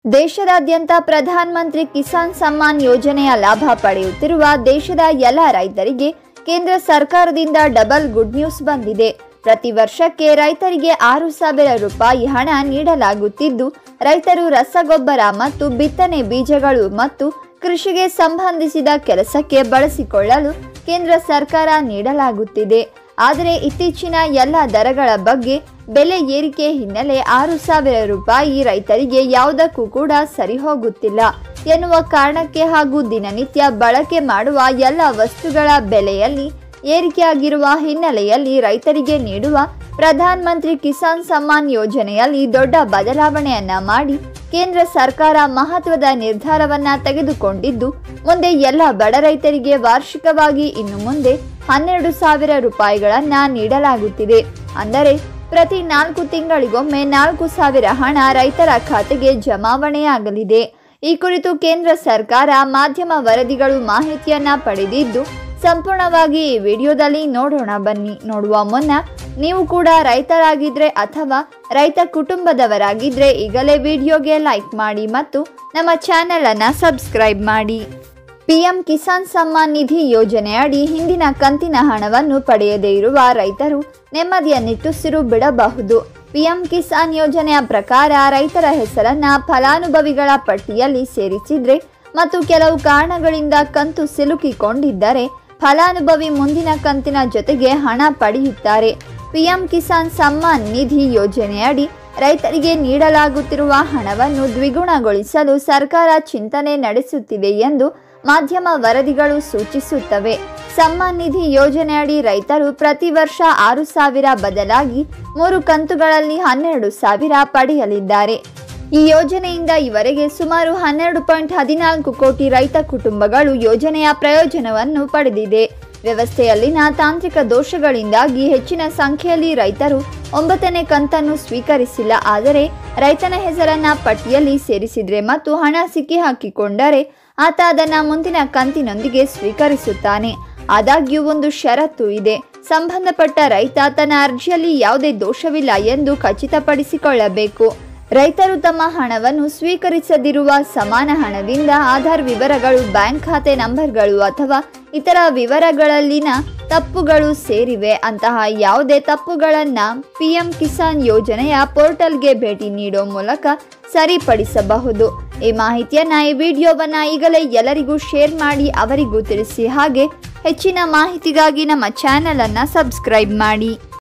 ದೇಶದಾದ್ಯಂತ ಪ್ರಧಾನಮಂತ್ರಿ ಕಿಸಾನ್ ಸಮ್ಮಾನ್ ಯೋಜನೆಯ ಲಾಭ ಪಡೆಯುತ್ತಿರುವ ದೇಶದ ಎಲ್ಲ ರೈತರಿಗೆ ಕೇಂದ್ರ ಸರ್ಕಾರದಿಂದ ಡಬಲ್ ಗುಡ್ ನ್ಯೂಸ್ ಬಂದಿದೆ ಪ್ರತಿ ವರ್ಷಕ್ಕೆ ರೈತರಿಗೆ ಆರು ಸಾವಿರ ರೂಪಾಯಿ ಹಣ ನೀಡಲಾಗುತ್ತಿದ್ದು ರೈತರು ರಸಗೊಬ್ಬರ ಮತ್ತು ಬಿತ್ತನೆ ಬೀಜಗಳು ಮತ್ತು ಕೃಷಿಗೆ ಸಂಬಂಧಿಸಿದ ಕೆಲಸಕ್ಕೆ ಬಳಸಿಕೊಳ್ಳಲು ಕೇಂದ್ರ ಸರ್ಕಾರ ನೀಡಲಾಗುತ್ತಿದೆ ಆದರೆ ಇತ್ತೀಚಿನ ಎಲ್ಲ ದರಗಳ ಬಗ್ಗೆ ಬೆಲೆ ಏರಿಕೆ ಹಿನ್ನೆಲೆ ಆರು ಸಾವಿರ ರೂಪಾಯಿ ರೈತರಿಗೆ ಯಾವುದಕ್ಕೂ ಕೂಡ ಸರಿ ಹೋಗುತ್ತಿಲ್ಲ ಎನ್ನುವ ಕಾರಣಕ್ಕೆ ಹಾಗೂ ದಿನನಿತ್ಯ ಬಳಕೆ ಮಾಡುವ ಎಲ್ಲ ವಸ್ತುಗಳ ಬೆಲೆಯಲ್ಲಿ ಏರಿಕೆಯಾಗಿರುವ ಹಿನ್ನೆಲೆಯಲ್ಲಿ ರೈತರಿಗೆ ನೀಡುವ ಪ್ರಧಾನ ಮಂತ್ರಿ ಕಿಸಾನ್ ಸಮ್ಮಾನ್ ಯೋಜನೆಯಲ್ಲಿ ದೊಡ್ಡ ಬದಲಾವಣೆಯನ್ನ ಮಾಡಿ ಕೇಂದ್ರ ಸರ್ಕಾರ ಮಹತ್ವದ ನಿರ್ಧಾರವನ್ನ ತೆಗೆದುಕೊಂಡಿದ್ದು ಮುಂದೆ ಎಲ್ಲ ಬಡ ರೈತರಿಗೆ ವಾರ್ಷಿಕವಾಗಿ ಇನ್ನು ಮುಂದೆ ಹನ್ನೆರಡು ಸಾವಿರ ರೂಪಾಯಿಗಳನ್ನ ನೀಡಲಾಗುತ್ತಿದೆ ಅಂದರೆ ಪ್ರತಿ ನಾಲ್ಕು ತಿಂಗಳಿಗೊಮ್ಮೆ ನಾಲ್ಕು ಸಾವಿರ ಹಣ ರೈತರ ಖಾತೆಗೆ ಜಮಾವಣೆಯಾಗಲಿದೆ ಈ ಕುರಿತು ಕೇಂದ್ರ ಸರ್ಕಾರ ಮಾಧ್ಯಮ ವರದಿಗಳು ಮಾಹಿತಿಯನ್ನ ಪಡೆದಿದ್ದು ಸಂಪೂರ್ಣವಾಗಿ ಈ ವಿಡಿಯೋದಲ್ಲಿ ನೋಡೋಣ ಬನ್ನಿ ನೋಡುವ ಮುನ್ನ ನೀವು ಕೂಡ ರೈತರಾಗಿದ್ರೆ ಅಥವಾ ರೈತ ಕುಟುಂಬದವರಾಗಿದ್ರೆ ಈಗಲೇ ವಿಡಿಯೋಗೆ ಲೈಕ್ ಮಾಡಿ ಮತ್ತು ನಮ್ಮ ಚಾನೆಲ್ ಅನ್ನ ಸಬ್ಸ್ಕ್ರೈಬ್ ಮಾಡಿ ಪಿಎಂ ಕಿಸಾನ್ ಸಮ್ಮಾನ್ ನಿಧಿ ಯೋಜನೆಯಡಿ ಹಿಂದಿನ ಕಂತಿನ ಹಣವನ್ನು ಪಡೆಯದೇ ಇರುವ ರೈತರು ನೆಮ್ಮದಿಯ ನಿಟ್ಟುಸಿರು ಬಿಡಬಹುದು ಪಿಎಂ ಕಿಸಾನ್ ಯೋಜನೆಯ ಪ್ರಕಾರ ರೈತರ ಹೆಸರನ್ನ ಫಲಾನುಭವಿಗಳ ಪಟ್ಟಿಯಲ್ಲಿ ಸೇರಿಸಿದ್ರೆ ಮತ್ತು ಕೆಲವು ಕಾರಣಗಳಿಂದ ಕಂತು ಸಿಲುಕಿಕೊಂಡಿದ್ದರೆ ಫಲಾನುಭವಿ ಮುಂದಿನ ಕಂತಿನ ಜೊತೆಗೆ ಹಣ ಪಡೆಯುತ್ತಾರೆ ಪಿಎಂ ಕಿಸಾನ್ ಸಮ್ಮಾನ್ ನಿಧಿ ಯೋಜನೆಯಡಿ ರೈತರಿಗೆ ನೀಡಲಾಗುತ್ತಿರುವ ಹಣವನ್ನು ದ್ವಿಗುಣಗೊಳಿಸಲು ಸರ್ಕಾರ ಚಿಂತನೆ ನಡೆಸುತ್ತಿದೆ ಎಂದು ಮಾಧ್ಯಮ ವರದಿಗಳು ಸೂಚಿಸುತ್ತವೆ ಸಮ್ಮಾನ್ ನಿಧಿ ಯೋಜನೆಯಡಿ ರೈತರು ಪ್ರತಿ ವರ್ಷ ಆರು ಸಾವಿರ ಬದಲಾಗಿ ಮೂರು ಕಂತುಗಳಲ್ಲಿ ಹನ್ನೆರಡು ಸಾವಿರ ಪಡೆಯಲಿದ್ದಾರೆ ಈ ಯೋಜನೆಯಿಂದ ಇವರೆಗೆ ಸುಮಾರು ಹನ್ನೆರಡು ಪಾಯಿಂಟ್ ಹದಿನಾಲ್ಕು ಕೋಟಿ ರೈತ ಕುಟುಂಬಗಳು ಯೋಜನೆಯ ಪ್ರಯೋಜನವನ್ನು ಪಡೆದಿದೆ ವ್ಯವಸ್ಥೆಯಲ್ಲಿನ ತಾಂತ್ರಿಕ ದೋಷಗಳಿಂದಾಗಿ ಹೆಚ್ಚಿನ ಸಂಖ್ಯೆಯಲ್ಲಿ ರೈತರು ಒಂಬತ್ತನೇ ಕಂತನ್ನು ಸ್ವೀಕರಿಸಿಲ್ಲ ಆದರೆ ರೈತನ ಹೆಸರನ್ನ ಪಟ್ಟಿಯಲ್ಲಿ ಸೇರಿಸಿದ್ರೆ ಮತ್ತು ಹಣ ಸಿಕ್ಕಿ ಹಾಕಿಕೊಂಡರೆ ಆತ ಅದನ್ನ ಮುಂದಿನ ಕಂತಿನೊಂದಿಗೆ ಸ್ವೀಕರಿಸುತ್ತಾನೆ ಆದಾಗ್ಯೂ ಒಂದು ಷರತ್ತು ಇದೆ ಸಂಬಂಧಪಟ್ಟ ರೈತ ತನ್ನ ಅರ್ಜಿಯಲ್ಲಿ ಯಾವುದೇ ದೋಷವಿಲ್ಲ ಎಂದು ಖಚಿತಪಡಿಸಿಕೊಳ್ಳಬೇಕು ರೈತರು ತಮ್ಮ ಹಣವನ್ನು ಸ್ವೀಕರಿಸದಿರುವ ಸಮಾನ ಹಣದಿಂದ ಆಧಾರ್ ವಿವರಗಳು ಬ್ಯಾಂಕ್ ಖಾತೆ ನಂಬರ್ಗಳು ಅಥವಾ ಇತರ ವಿವರಗಳಲ್ಲಿನ ತಪ್ಪುಗಳು ಸೇರಿವೆ ಅಂತಹ ಯಾವುದೇ ತಪ್ಪುಗಳನ್ನ ಪಿಎಂ ಕಿಸಾನ್ ಯೋಜನೆಯ ಪೋರ್ಟಲ್ಗೆ ಭೇಟಿ ನೀಡೋ ಮೂಲಕ ಸರಿಪಡಿಸಬಹುದು ಈ ಮಾಹಿತಿಯನ್ನ ಈ ವಿಡಿಯೋವನ್ನ ಈಗಲೇ ಎಲ್ಲರಿಗೂ ಶೇರ್ ಮಾಡಿ ಅವರಿಗೂ ತಿಳಿಸಿ ಹಾಗೆ ಹೆಚ್ಚಿನ ಮಾಹಿತಿಗಾಗಿ ನಮ್ಮ ಚಾನೆಲ್ ಅನ್ನ ಸಬ್ಸ್ಕ್ರೈಬ್ ಮಾಡಿ